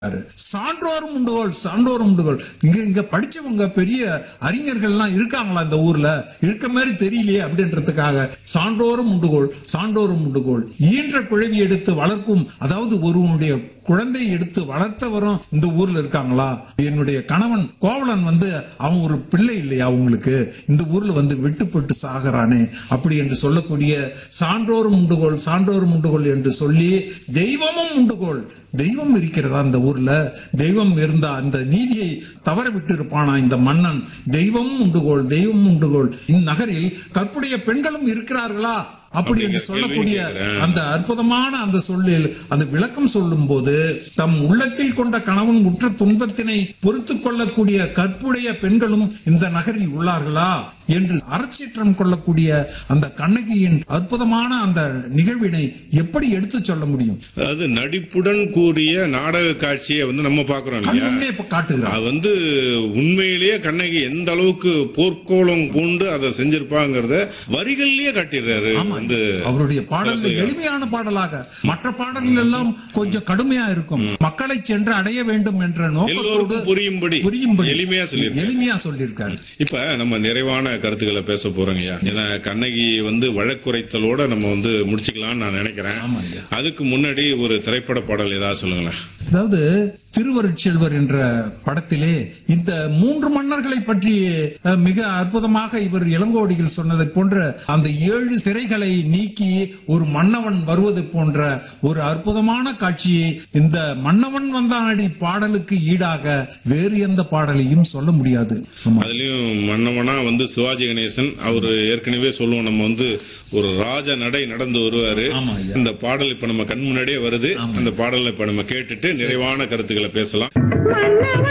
சான்றோரும் உண்டுகோள் சான்றோரும் உண்டுகோள் இங்க இங்க படிச்சவங்க பெரிய அறிஞர்கள்லாம் இருக்காங்களா இந்த ஊர்ல இருக்க மாதிரி தெரியலையே அப்படின்றதுக்காக சான்றோரும் உண்டுகோள் சான்றோரும் உண்டுகோள் ஈன்ற குழவி எடுத்து வளர்க்கும் அதாவது ஒருவனுடைய குழந்தை எடுத்து வளர்த்தவரும் இந்த ஊர்ல இருக்காங்களா என்னுடைய கணவன் கோவலன் வந்து அவன் ஒரு பிள்ளை இல்லையா அவங்களுக்கு இந்த ஊர்ல வந்து வெட்டுப்பட்டு சாகுறானே அப்படி என்று சொல்லக்கூடிய சான்றோரும் உண்டுகோள் சான்றோரும் உண்டுகோள் என்று சொல்லி தெய்வமும் உண்டுகோள் தெய்வம் இருக்கிறதா இந்த ஊர்ல தெய்வம் இருந்தா அந்த நீதியை தவற விட்டு இருப்பானா இந்த மன்னன் தெய்வமும் உண்டுகோள் தெய்வம் உண்டுகோள் இந்நகரில் கற்புடைய பெண்களும் இருக்கிறார்களா அப்படி என்று அப்படிங்கிற சொல்லக்கூடிய கேள்வியும் கேட்கிறேன். அந்த அற்புதமான அந்த சொல்லில் அந்த விளக்கம் சொல்லும் போது தம் உள்ளத்தில் கொண்ட கணவன் உற்ற துன்பத்தினை பொறுத்து கொள்ளக்கூடிய கற்புடைய பெண்களும் இந்த நகரில் உள்ளார்களா என்று அறச்சீற்றம் கொள்ளக்கூடிய அந்த கண்ணகியின் அற்புதமான அந்த நிகழ்வினை எப்படி எடுத்து சொல்ல முடியும் அதாவது நடிப்புடன் கூடிய நாடக காட்சியை வந்து நம்ம பாக்குறோம் கண் இல்லையா முன்னே இப்ப காட்டுகிறார் அது வந்து உண்மையிலேயே கண்ணகி எந்த அளவுக்கு போர்க்கோளம் பூண்டு அதை செஞ்சிருப்பாங்கிறத வரிகள்லயே காட்டிடுறாரு ஆமா வந்து அவருடைய பாடல்கள் எளிமையான பாடலாக மற்ற பாடல்கள் எல்லாம் கொஞ்சம் கடுமையா இருக்கும் மக்களை சென்று அடைய வேண்டும் என்ற நோக்கத்தோடு எல்லோருக்கும் புரியும்படி புரியும்படி எளிமையா சொல்லியிருக்காரு எளிமையா சொல்லியிருக்காரு இப்ப நம்ம நிறைவான கருத்துக்களை பேச போறோங்கய்யா ஏன்னா கண்ணகி வந்து வழக்குரைத்தலோட நம்ம வந்து முடிச்சுக்கலாம்னு நான் நினைக்கிறேன் ஆமா ஐயா. அதுக்கு முன்னாடி ஒரு திரைப்பட பாடல் ஏதாவது சொல்லுங்களேன் அதாவது திருவருட்செல்வர் என்ற படத்திலே இந்த மூன்று மன்னர்களை பற்றி அஹ், மிக அற்புதமாக இவர் இளங்கோடிகள் சொன்னதை போன்ற அந்த ஏழு திரைகளை நீக்கி ஒரு மன்னவன் வருவது போன்ற ஒரு அற்புதமான காட்சியை இந்த மன்னவன் வந்தானடி பாடலுக்கு ஈடாக வேறு எந்த பாடலையும் சொல்ல முடியாது ஆமா அதுலயும் மன்னவனா வந்து சிவாஜி கணேசன் அவர் ஏற்கனவே சொல்லுவோம் நம்ம வந்து ஒரு ராஜ நடை நடந்து வருவாரு ஆமா ஐயா. இந்த பாடல் இப்ப நம்ம கண் முன்னாடியே வருது அந்த பாடலை இப்ப நம்ம கேட்டுட்டு நிறைவான கருத்துக்களை பேசலாம் மன்னவன்